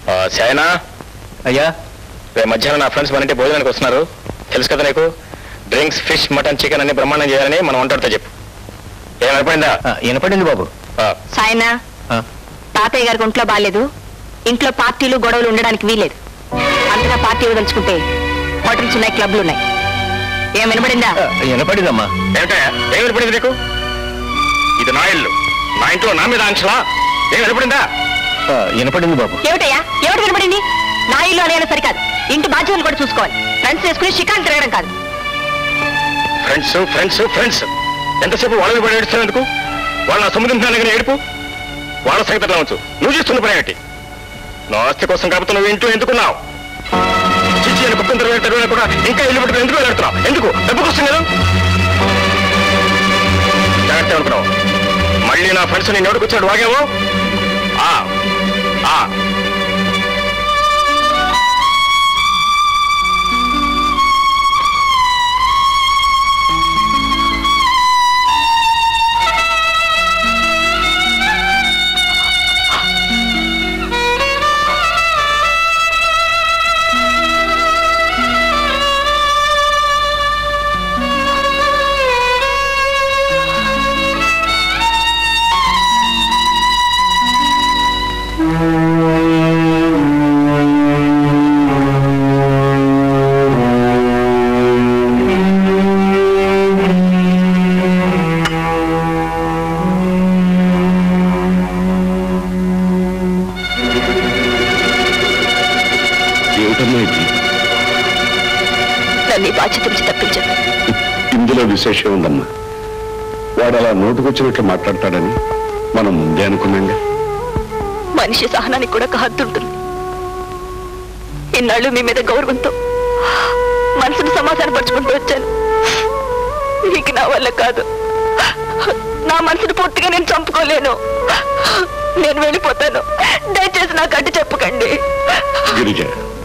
సైనా అయ్యా రేపు మధ్యాహ్నం నా ఫ్రెండ్స్ మన ఇంటి భోజనానికి వస్తున్నారు తెలుసు కదా నీకు డ్రింక్స్ ఫిష్ మటన్ చికెన్ అన్ని బ్రహ్మాండం చేయాలని మనం వంటతో చెప్పు ఏం అయిపోయిందా వినపడింది బాబు సాయనా ఆ. తాతయ్య గారికి ఒంట్లో బాగాలేదు ఇంట్లో పార్టీలు గొడవలు ఉండడానికి వీలేదు అంతగా పార్టీ వదలుచుకుంటే హోటల్స్ ఉన్నాయి క్లబ్లు ఉన్నాయి ఏం వినబడిందా వినపడిందమ్మా ఏమిటయా ఏం వినపడింది నీకు ఇది నా ఇల్లు నా ఇంట్లో నా మీద ఆంక్షలా ఏం వినపడిందా వినపడింది బాబు ఏమిటయ్యా ఎవరు వినబడింది నా ఇల్లు అనేది సరికాదు ఇంటి బాధ్యతలు కూడా చూసుకోవాలి ఫ్రెండ్స్ వేసుకుని షికారు తిరగడం కాదు ఫ్రెండ్స్ ఫ్రెండ్స్ ఫ్రెండ్స్ ఎంతసేపు వాళ్ళని పడి ఏడుస్తున్నందుకు వాళ్ళ నా సముద్రం దగ్గర ఏడుపు వాళ్ళ సంగతి ఉంచు నువ్వు చేస్తున్న పని ఏమిటి నా ఆస్తి కోసం కాబట్టి నువ్వు ఇంట్లో ఎందుకున్నావు చిచ్చి అని కుక్కం తిరగడం కూడా ఇంకా ఇల్లు పట్టుకుని ఎందుకు వెళ్ళాడుతున్నావు ఎందుకు డబ్బు కోసం కదా జాగ్రత్త అనుకున్నావు మళ్ళీ నా ఫ్రెండ్స్ నేను ఎవరికి వచ్చాడు వాగేవో ఆ ఆ ఏమిటమ్మా ఇది నన్ను ఈ బాధ్యత నుంచి తప్పించాను ఇందులో విశేషం ఉందమ్మా వాడు అలా నోటుకొచ్చినట్లు మాట్లాడతాడని మనం ముందే అనుకున్నాంగా మనిషి సహనానికి కూడా ఒక హద్దు ఉంటుంది ఇన్నాళ్ళు మీ మీద గౌరవంతో మనసును సమాధాన పరుచుకుంటూ వచ్చాను నీకు నా వల్ల కాదు నా మనసును పూర్తిగా నేను చంపుకోలేను నేను వెళ్ళిపోతాను దయచేసి నాకు అడ్డు చెప్పకండి గిరిజ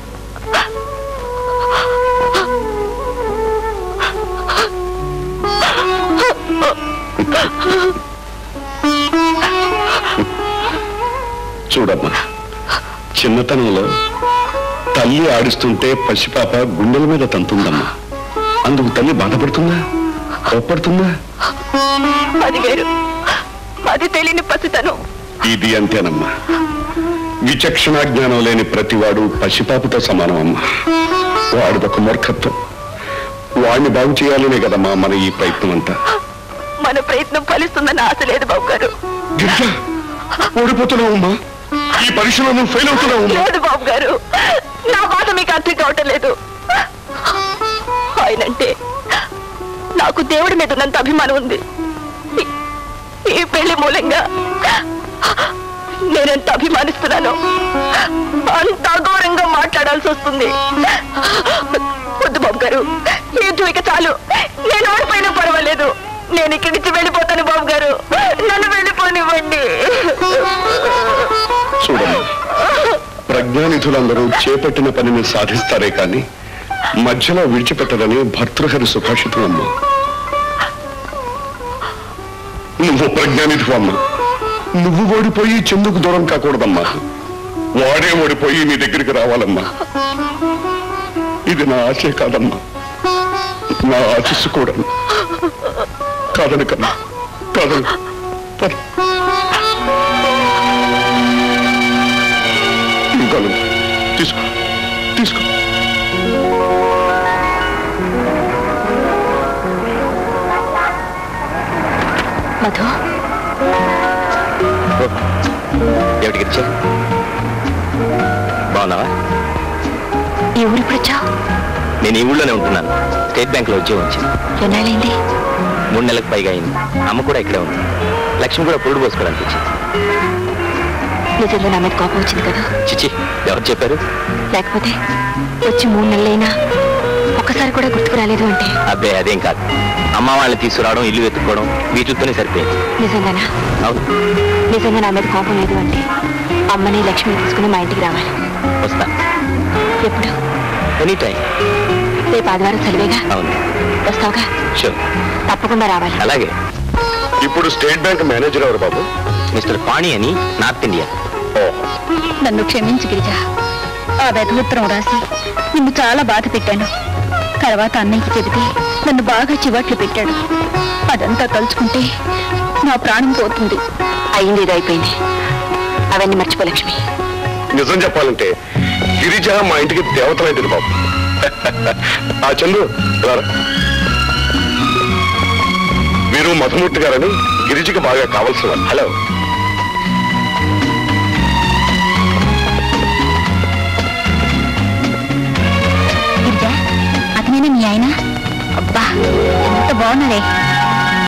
చూడమ్మా చిన్నతనంలో తల్లి ఆడిస్తుంటే పసిపాప గుండెల మీద తంతుందమ్మా అందుకు తల్లి బాధపడుతుందా కోప్పడుతుందా అది వేరు అది తెలియని పసితనం ఇది అంతేనమ్మా విచక్షణ జ్ఞానం లేని ప్రతివాడు పసిపాపుతో సమానం అమ్మా వాడిదొక మూర్ఖత్వం వాడిని బాగు చేయాలనే కదమ్మా మన ఈ ప్రయత్నం అంతా మన ప్రయత్నం ఫలిస్తుందని ఆశ లేదు బాబు గారు గిరిజ ఓడిపోతున్నావు అమ్మా ఈ పరీక్షలో నువ్వు ఫెయిల్ అవుతున్నావు అమ్మా లేదు బాబు గారు నా బాధ మీకు అర్థం కావటం లేదు ఆయనంటే నాకు దేవుడి మీద ఉన్నంత అభిమానం ఉంది ఈ- ఈ పెళ్లి మూలంగా నేనెంత అభిమానిస్తున్నాను అంత అఘోరంగా మాట్లాడాల్సి వస్తుంది వద్దు బాబు గారు ఈ యుద్ధం ఇక చాలు నేను ఓడిపోయినా పర్వాలేదు నేను ఇక్కడి నుంచి వెళ్ళిపోతాను బాబు గారు నన్ను వెళ్ళిపోనివ్వండి చూడమ్మా ప్రజ్ఞానిధులందరూ చేపట్టిన పనిని సాధిస్తారే కానీ మధ్యలో విడిచిపెట్టదని భర్తృహరి సుభాషితం అమ్మా నువ్వు ప్రజ్ఞానిధి అమ్మా నువ్వు ఓడిపోయి చెందుకు దూరం కాకూడదమ్మా వాడే ఓడిపోయి నీ దగ్గరికి రావాలమ్మా ఇది నా ఆశే కాదమ్మా నా ఆశస్సు కూడా కాదని కన్నా కాదని పద. ఇంకా లేదు. తీసుకో తీసుకో మధు ఏమిటి గిరిచా బాగున్నావా ఈ ఊరు ఇప్పుడు వచ్చావు నేను ఈ ఊళ్ళోనే ఉంటున్నాను స్టేట్ బ్యాంక్ లో ఉద్యోగం వచ్చింది ఎన్నాళ్ళైంది మూడు నెలలకు పైగా అయింది అమ్మ కూడా ఇక్కడే ఉంది లక్ష్మి కూడా పురుడు పోసుకోవడానికి వచ్చింది నిజంగా నా మీద కోపం వచ్చింది కదా చిచి ఎవరు చెప్పారు లేకపోతే వచ్చి మూడు నెలలైనా ఒక్కసారి కూడా గుర్తుకు రాలేదు అంటే అబ్బే అదేం కాదు అమ్మ వాళ్ళని తీసుకురావడం ఇల్లు వెతుక్కోవడం వీటితోనే సరిపోయింది నిజంగానా అవును నిజంగా నా మీద కోపం లేదు అంటే అమ్మని లక్ష్మిని తీసుకుని మా ఇంటికి రావాలి వస్తా ఎప్పుడు ఎనీ టైం రేపు ఆదివారం సెలవేగా అవును వస్తావుగా షూర్ తప్పకుండా రావాలి అలాగే ఇప్పుడు స్టేట్ బ్యాంక్ మేనేజర్ ఎవరు బాబు మిస్టర్ పాణి అని నార్త్ ఇండియా ఓహో నన్ను క్షమించు గిరిజ ఆ ఉత్తరం రాసి నిన్ను చాలా బాధ పెట్టాను తర్వాత అన్నయ్యకి చెబితే నన్ను బాగా చివాట్లు పెట్టాడు అదంతా తలుచుకుంటే నా ప్రాణం పోతుంది అయింది ఇది అయిపోయింది అవన్నీ మర్చిపో లక్ష్మి నిజం చెప్పాలంటే గిరిజ మా ఇంటికి దేవతలైంది బాబు ఆ చందు ఇలా రా. మీరు మధుమూర్తి గారని గిరిజకి బాగా కావాల్సిన వాళ్ళు. హలో గిరిజ అతనేనా మీ ఆయన అబ్బా ఎంత బాగున్నారే